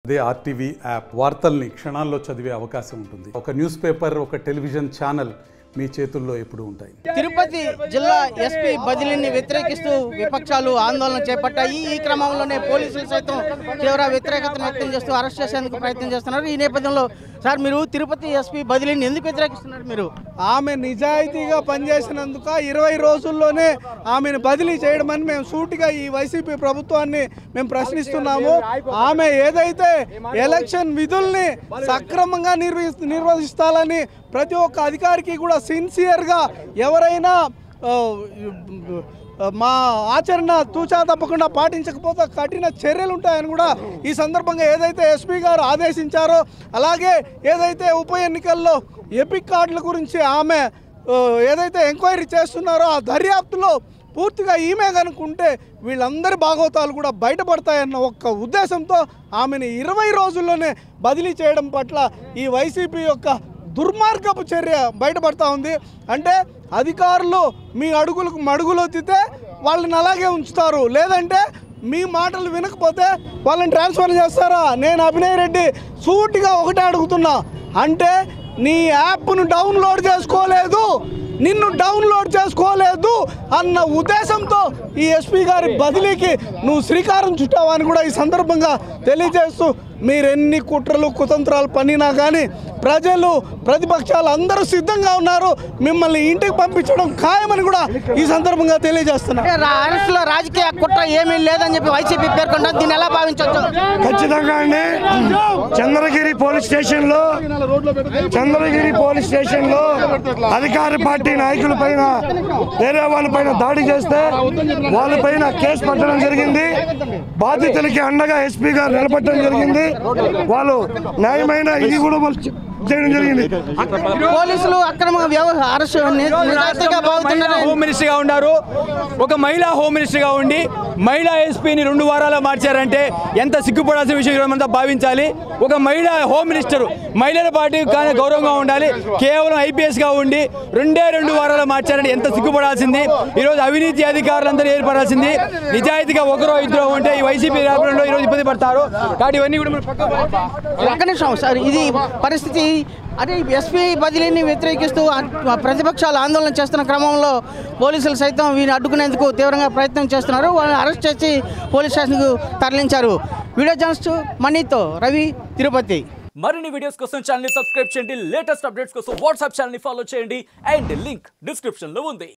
అదే RTV app వార్తల్ని క్షణాల్లో చదివే అవకాశం ఉంటుంది ఒక న్యూస్ పేపర్ ఒక టెలివిజన్ ఛానల్ మీ చేతుల్లో ఎప్పుడూ ఉంటాయి తిరుపతి జిల్లా ఎస్పీ బదిలీని వ్యతిరేకిస్తూ విపక్షాలు ఆందోళన చేపట్టాయి ఈ క్రమంలోనే పోలీసులు సైతం తీవ్ర వ్యతిరేకతను వ్యక్తం చేస్తూ అరెస్ట్ చేసేందుకు ప్రయత్నం చేస్తున్నారు ఈ నేపథ్యంలో సార్ మీరు తిరుపతి ఎస్పీ బదిలీని ఎందుకు వ్యతిరేకిస్తున్నారు మీరు ఆమె నిజాయితీగా పనిచేసినందుక ఇరవై రోజుల్లోనే ఆమెను బదిలీ చేయడమని మేము సూటిగా ఈ వైసీపీ ప్రభుత్వాన్ని మేము ప్రశ్నిస్తున్నాము ఆమె ఏదైతే ఎలక్షన్ విధుల్ని సక్రమంగా నిర్వహి నిర్వహిస్తాలని ప్రతి ఒక్క అధికారికి కూడా సిన్సియర్గా ఎవరైనా ఆ, మా ఆచరణ తూచా తప్పకుండా పాటించకపోతే కఠిన చర్యలు ఉంటాయని కూడా ఈ సందర్భంగా ఏదైతే ఎస్పీ గారు ఆదేశించారో అలాగే ఏదైతే ఉప ఎన్నికల్లో ఎపిక్ కార్డుల గురించి ఆమె ఆ, ఏదైతే ఎంక్వైరీ చేస్తున్నారో ఆ దర్యాప్తులో పూర్తిగా ఈమె కనుకుంటే వీళ్ళందరి భాగవతాలు కూడా బయటపడతాయన్న ఒక్క ఉద్దేశంతో ఆమెను ఇరవై రోజుల్లోనే బదిలీ చేయడం పట్ల ఈ వైసీపీ యొక్క దుర్మార్గపు చర్య బయటపడతా ఉంది అంటే అధికారులు మీ అడుగులకు మడుగులు ఎత్తితే వాళ్ళని అలాగే ఉంచుతారు లేదంటే మీ మాటలు వినకపోతే వాళ్ళని ట్రాన్స్ఫర్ చేస్తారా నేను అభినయ్ రెడ్డి సూటిగా ఒకటే అడుగుతున్నా అంటే నీ యాప్ను డౌన్లోడ్ చేసుకోలేదు నిన్ను డౌన్లోడ్ చేసుకోలేదు అన్న ఉద్దేశంతో ఈ ఎస్పీ గారి బదిలీకి నువ్వు శ్రీకారం చుట్టావని కూడా ఈ సందర్భంగా తెలియజేస్తూ మీరెన్ని కుట్రలు కుతంత్రాలు పన్నినా కానీ ప్రజలు ప్రతిపక్షాలు అందరూ సిద్ధంగా ఉన్నారు మిమ్మల్ని ఇంటికి పంపించడం ఖాయమని కూడా ఈ సందర్భంగా తెలియజేస్తున్నా అంటే రా- అరెస్టులో రాజకీయ కుట్ర ఏమీ లేదని చెప్పి వైసీపీ పేర్కొంటారు దీన్ని ఎలా భావించవచ్చు ఖచ్చితంగా అండి చంద్రగిరి పోలీస్ స్టేషన్ లో చంద్రగిరి పోలీస్ స్టేషన్ లో అధికార పార్టీ నాయకుల పైన వేరే వాళ్ళ పైన దాడి చేస్తే వాళ్ళ పైన కేసు పెట్టడం జరిగింది బాధితులకి అండగా ఎస్పీ గారు నిలబెట్టడం జరిగింది వాళ్ళు న్యాయమైన ఇది కూడా వాళ్ళు చే- చేయడం జరిగింది పోలీసులు అక్రమ వ్యవ- అరెస్ట్ ని- నిజాయితీగా భావిస్తున్నారు హోమ్ మినిస్టర్గా ఉన్నారు ఒక మహిళా హోమ్ మినిస్టర్గా ఉండి మహిళా ఎస్పీని రెండు వారాలు మార్చారంటే ఎంత సిగ్గుపడాల్సిన విషయం ఈరోజు మనంతా భావించాలి ఒక మహిళా హోమ్ మినిస్టర్ మహిళల పార్టీ కానీ గౌరవంగా ఉండాలి కేవలం ఐపీఎస్గా ఉండి రెండే రెండు వారాలు మార్చారంటే ఎంత సిగ్గుపడాల్సింది ఈరోజు అవినీతి అధికారులందరూ ఏర్పడాల్సింది నిజాయితీగా ఒకరో ఇద్దరు ఉంటే ఈ వైసీపీ రాష్ట్రంలో ఈరోజు ఇబ్బంది పడతారు కాబట్టి ఇవన్నీ కూడా మనం పక్కకు ఒక్క నిమిషం సార్ ఇది పరిస్థితి అదే ఎస్పీ బదిలీని వ్యతిరేకిస్తూ ఆ- ప్రతిపక్షాలు ఆందోళన చేస్తున్న క్రమంలో పోలీసులు సైతం వీరిని అడ్డుకునేందుకు తీవ్రంగా ప్రయత్నం చేస్తున్నారు వాళ్ళని అరెస్ట్ చేసి పోలీస్ స్టేషన్కు తరలించారు వీడియో జర్నలిస్టు మనీతో రవి తిరుపతి మరిన్ని వీడియోస్ కోసం ఛానల్ సబ్స్క్రైబ్ చేయండి లేటెస్ట్ అప్డేట్స్ కోసం వాట్సాప్ ఛానల్ ఫాలో చేయండి అండ్ లింక్ డిస్క్రిప్షన్ లో ఉంది